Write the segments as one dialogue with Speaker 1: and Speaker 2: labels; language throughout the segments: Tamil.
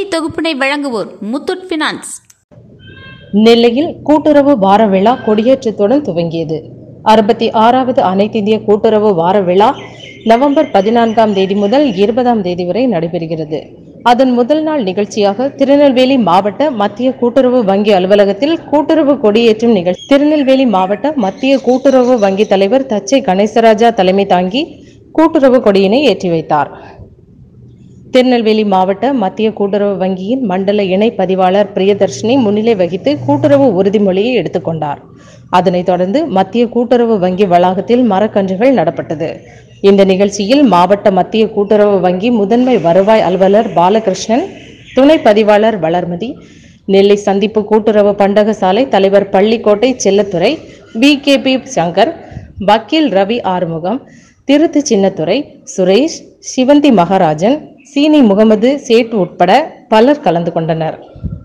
Speaker 1: தொகுப்பினை வழங்குவோர் முத்தூட் ஃபினான்ஸ்
Speaker 2: நெல்லையில் கூட்டுறவு வார விழா கொடியேற்றத்துடன் துவங்கியது அறுபத்தி ஆறாவது அனைத்திந்திய கூட்டுறவு வார விழா நவம்பர் பதினான்காம் தேதி முதல் இருபதாம் தேதி வரை நடைபெறுகிறது அதன் முதல் நாள் நிகழ்ச்சியாக திருநெல்வேலி மாவட்ட மத்திய கூட்டுறவு வங்கி அலுவலகத்தில் கூட்டுறவு கொடியேற்றும் நிகழ்ச்சி திருநெல்வேலி மாவட்ட மத்திய கூட்டுறவு வங்கி தலைவர் தச்சை கணேசராஜா தலைமை தாங்கி கூட்டுறவு கொடியினை ஏற்றி வைத்தார் திருநெல்வேலி மாவட்ட மத்திய கூட்டுறவு வங்கியின் மண்டல இணை பதிவாளர் பிரியதர்ஷினி முன்னிலை வகித்து கூட்டுறவு உறுதிமொழியை எடுத்துக்கொண்டார் அதனைத் தொடர்ந்து மத்திய கூட்டுறவு வங்கி வளாகத்தில் மரக்கன்றுகள் நடப்பட்டது இந்த நிகழ்ச்சியில் மாவட்ட மத்திய கூட்டுறவு வங்கி முதன்மை வருவாய் அலுவலர் பாலகிருஷ்ணன் துணை பதிவாளர் வளர்மதி நெல்லை சந்திப்பு கூட்டுறவு பண்டக சாலை தலைவர் பள்ளிக்கோட்டை செல்லத்துறை பிகேபி சங்கர் வக்கீல் ரவி ஆறுமுகம் திருத்து சின்னத்துறை சுரேஷ் சிவந்தி மகாராஜன் சீனி முகமது சேட் உட்பட பலர் கலந்து கொண்டனர்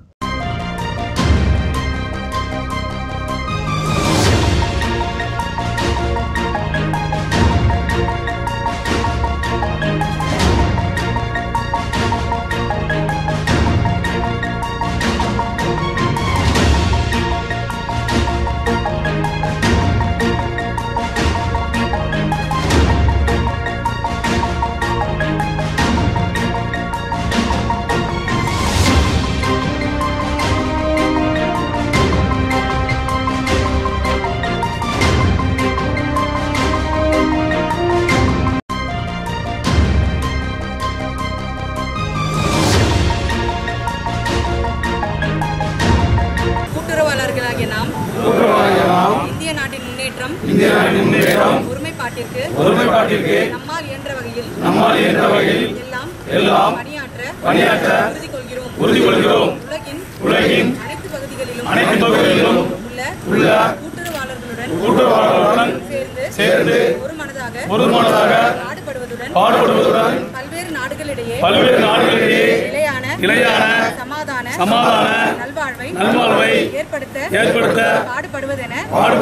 Speaker 3: கூட்டுறவாளர்களாகிய நாம் இந்திய நாட்டின் முன்னேற்றம் ஒருமைப்பாட்டிற்கு நம்மால் இயன்ற வகையில் எல்லாம் பணியாற்ற உறுதி கொள்கிறோம் உலகின் அனைத்து பகுதிகளிலும் உள்ள கூட்டுறவாளர்களுடன் சேர்ந்து ஒரு மனதாக பாடுபடுவதுடன் பல்வேறு நாடுகளிடையே நிலையான சமாதான நல்வாழ்வை ஏற்படுத்த பாடுபடுவதென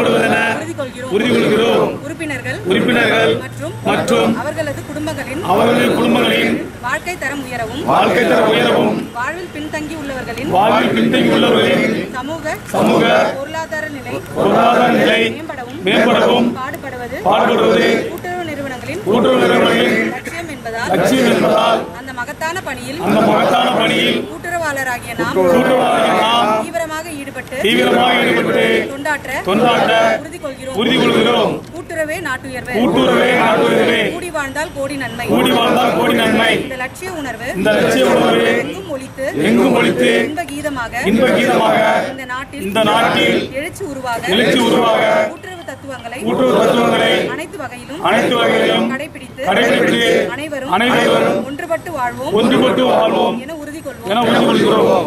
Speaker 3: உறுதி கொள்கிறோம் உறுப்பினர்கள்
Speaker 4: உறுப்பினர்கள்
Speaker 3: மற்றும்
Speaker 4: மற்றும்
Speaker 3: அவர்களது குடும்பங்களின்
Speaker 4: அவர்களின் குடும்பங்களின்
Speaker 3: வாழ்க்கை தரம் உயரவும்
Speaker 4: வாழ்க்கை தர உயரவும்
Speaker 3: வாழ்வில் பின்தங்கி உள்ளவர்களின்
Speaker 4: வாழ்வில் பின்தங்கி உள்ளவர்களின்
Speaker 3: சமூக
Speaker 4: சமூக
Speaker 3: பொருளாதார நிலை
Speaker 4: பொருளாதார நிலை
Speaker 3: மேம்படவும்
Speaker 4: மேம்படவும்
Speaker 3: பாடுபடுவது
Speaker 4: பாடுபடுவது
Speaker 3: கூட்டுறவு நிறுவனங்களின்
Speaker 4: கூட்டுறவு நிறுவனங்களின்
Speaker 3: லட்சியம் என்பதால்
Speaker 4: லட்சியம் என்பதால்
Speaker 3: அந்த மகத்தான பணியில்
Speaker 4: அந்த மகத்தான பணியில்
Speaker 3: கூட்டுறவாளராகிய நாம்
Speaker 4: கூட்டுறவாளராகிய நாம்
Speaker 3: தீவிரமாக ஈடுபட்டு
Speaker 4: தீவிரமாக ஈடுபட்டு
Speaker 3: தொண்டாற்ற
Speaker 4: தொண்டாற்ற
Speaker 3: உறுதி கொள்கிறோம்
Speaker 4: உறுதி கொள்கிறோம்
Speaker 3: கூட்டுறவே நாட்டுயர்வு
Speaker 4: கூட்டுறவே நாட்டுறவே
Speaker 3: கூடி வாழ்ந்தால் கோடி நன்மை
Speaker 4: கூடி வாழ்ந்தால் கோடி நன்மை
Speaker 3: இந்த லட்சிய உணர்வு
Speaker 4: இந்த லட்சிய உணர்வு
Speaker 3: எங்கும் ஒழித்து
Speaker 4: எங்கும் ஒழித்து
Speaker 3: இன்ப கீதமாக
Speaker 4: இன்ப கீதமாக
Speaker 3: இந்த நாட்டில்
Speaker 4: இந்த நாட்டில்
Speaker 3: எழுச்சி உருவாக
Speaker 4: எழுச்சி உருவாக
Speaker 3: கூட்டுறவு தத்துவங்களை
Speaker 4: கூட்டுறவு தத்துவங்களை
Speaker 3: அனைத்து வகையிலும்
Speaker 4: அனைத்து வகையிலும்
Speaker 3: கடைபிடித்து
Speaker 4: கடைபிடித்து
Speaker 3: அனைவரும்
Speaker 4: அனைவரும்
Speaker 3: ஒன்றுபட்டு வாழ்வோம்
Speaker 4: ஒன்றுபட்டு வாழ்வோம்
Speaker 3: என உறுதி கொள்வோம்
Speaker 4: என உறுதி கொள்கிறோம்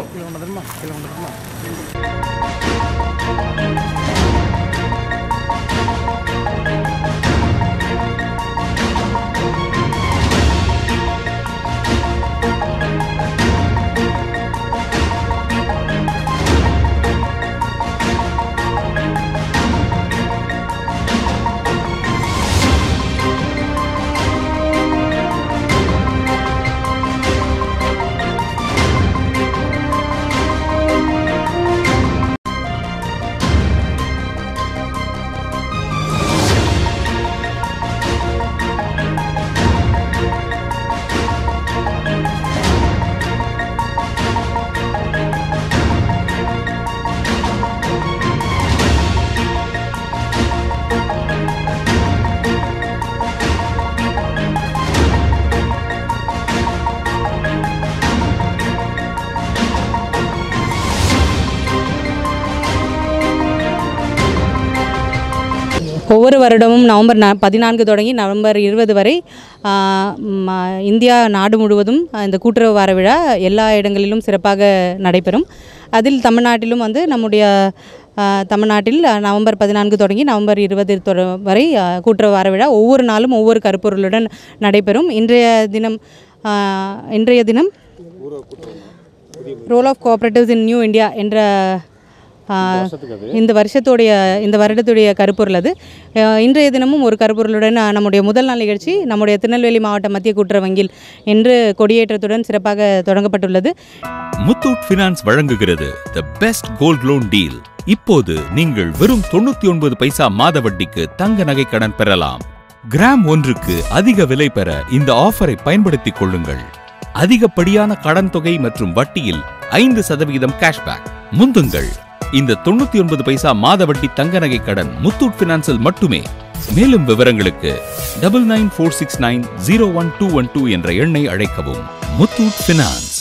Speaker 5: ஒவ்வொரு வருடமும் நவம்பர் ந பதினான்கு தொடங்கி நவம்பர் இருபது வரை ஆ, ம, இந்தியா நாடு முழுவதும் இந்த கூட்டுறவு வார விழா எல்லா இடங்களிலும் சிறப்பாக நடைபெறும் அதில் தமிழ்நாட்டிலும் வந்து நம்முடைய ஆ, தமிழ்நாட்டில் நவம்பர் பதினான்கு தொடங்கி நவம்பர் இருபது தொட- வரை ஆ, கூட்டுறவு வார விழா ஒவ்வொரு நாளும் ஒவ்வொரு கருப்பொருளுடன் நடைபெறும் இன்றைய தினம் ஆ, இன்றைய தினம் role of cooperatives in new India என்ற ஆ, இந்த வருஷத்துடைய இந்த வருடத்துடைய கருப்பொருள் அது ஆ, இன்றைய தினமும் ஒரு கருப்பொருளுடன் ஆ, நம்முடைய முதல் நாள் நிகழ்ச்சி நம்முடைய திருநெல்வேலி மாவட்ட மத்திய கூட்டுறவு வங்கியில் என்று கொடியேற்றத்துடன் சிறப்பாக தொடங்கப்பட்டுள்ளது
Speaker 6: முத்தூட் பினான்ஸ் வழங்குகிறது the best gold loan deal இப்போது நீங்கள் வெறும் தொண்ணூத்தி ஒன்பது பைசா மாத வட்டிக்கு தங்க நகை கடன் பெறலாம் கிராம் ஒன்றுக்கு அதிக விலை பெற இந்த ஆஃபரை பயன்படுத்திக் கொள்ளுங்கள் அதிகப்படியான கடன் தொகை மற்றும் வட்டியில் ஐந்து சதவிகிதம் கேஷ்பேக் முந்துங்கள் இந்த தொண்ணூத்தி ஒன்பது பைசா மாத வட்டி தங்க நகை கடன் முத்தூட் பினான்சில் மட்டுமே மேலும் விவரங்களுக்கு double nine four six nine zero one two one two என்ற எண்ணை அழைக்கவும் முத்தூட் பினான்ஸ்